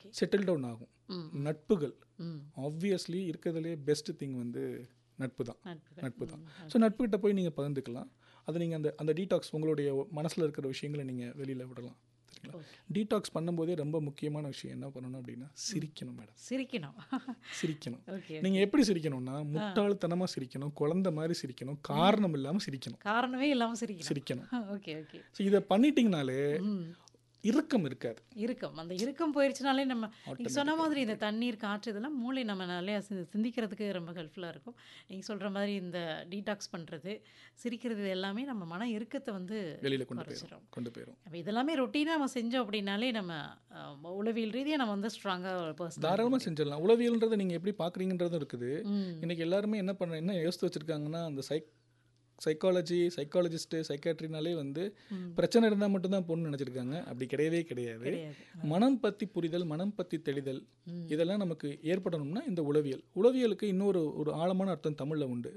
Okay settle down ஆகும் ம் நட்புகள் ம் ஆப்வியஸ்லி இருக்கிறதுலே பெஸ்ட் திங் வந்து நட்பு தான் நட்புகள். நட்பு தான் ஸோ நட்புகிட்ட போய் நீங்கள் பகிர்ந்துக்கலாம் அதை நீங்கள் அந்த அந்த டீடாக்ஸ் உங்களுடைய மனசில் இருக்கிற விஷயங்களை நீங்கள் வெளியில் விடலாம் சரிங்களா டீடாக்ஸ் பண்ணும்போதே ரொம்ப முக்கியமான விஷயம் என்ன பண்ணணும் அப்படின்னா சிரிக்கணும் மேடம் சிரிக்கணும் சிரிக்கணும் ஓகே நீங்கள் எப்படி சிரிக்கணும்னா முட்டாள்தனமாக சிரிக்கணும் குழந்தை மாதிரி சிரிக்கணும் காரணம் இல்லாமல் சிரிக்கணும் காரணமே இல்லாமல் சிரிக்கணும் சிரிக்கணும் ஓகே ஓகே ஸோ இதை பண்ணிட்டீங்கனாலே ம் இறுக்கம் இருக்காது இருக்கும் அந்த இறுக்கம் போயிடுச்சுனாலே நம்ம நீங்கள் சொன்ன மாதிரி இந்த தண்ணீர் காற்று இதெல்லாம் மூளை நம்ம நிறையா சி- சிந்திக்கிறதுக்கு ரொம்ப ஹெல்ப்ஃபுல்லாக இருக்கும் நீங்கள் சொல்கிற மாதிரி இந்த டீடாக்ஸ் பண்ணுறது சிரிக்கிறது இது எல்லாமே நம்ம மன இறுக்கத்தை வந்து வெளியில் கொண்டு போயிடும் குறைச்சிரும். கொண்டு போயிடும் அப்போ இதெல்லாமே ரொட்டீனாக நம்ம செஞ்சோம் அப்படின்னாலே நம்ம அஹ், உளவியல் ரீதியாக நம்ம வந்து ஸ்ட்ராங்காக பர்சன் தாராளமாக செஞ்சிடலாம் உளவியல்ன்றதை நீங்கள் எப்படி பார்க்குறீங்கன்றதும் இருக்குது ம் இன்னைக்கு எல்லாருமே என்ன பண்ண என்ன யோசித்து வச்சுருக்காங்கன்னா அந்த சைக் சைக்காலஜி சைக்காலஜிஸ்ட்டு சைக்காட்ரினாலே வந்து பிரச்சனை இருந்தால் மட்டும்தான் பொண்ணு நினச்சிருக்காங்க அப்படி கிடையவே கிடையாது கிடையாது மனம் பற்றி புரிதல் மனம் பற்றி தெளிதல் இதெல்லாம் நமக்கு ஏற்படணும்னா இந்த உளவியல் உளவியலுக்கு இன்னொரு ஒரு ஆழமான அர்த்தம் தமிழில் உண்டு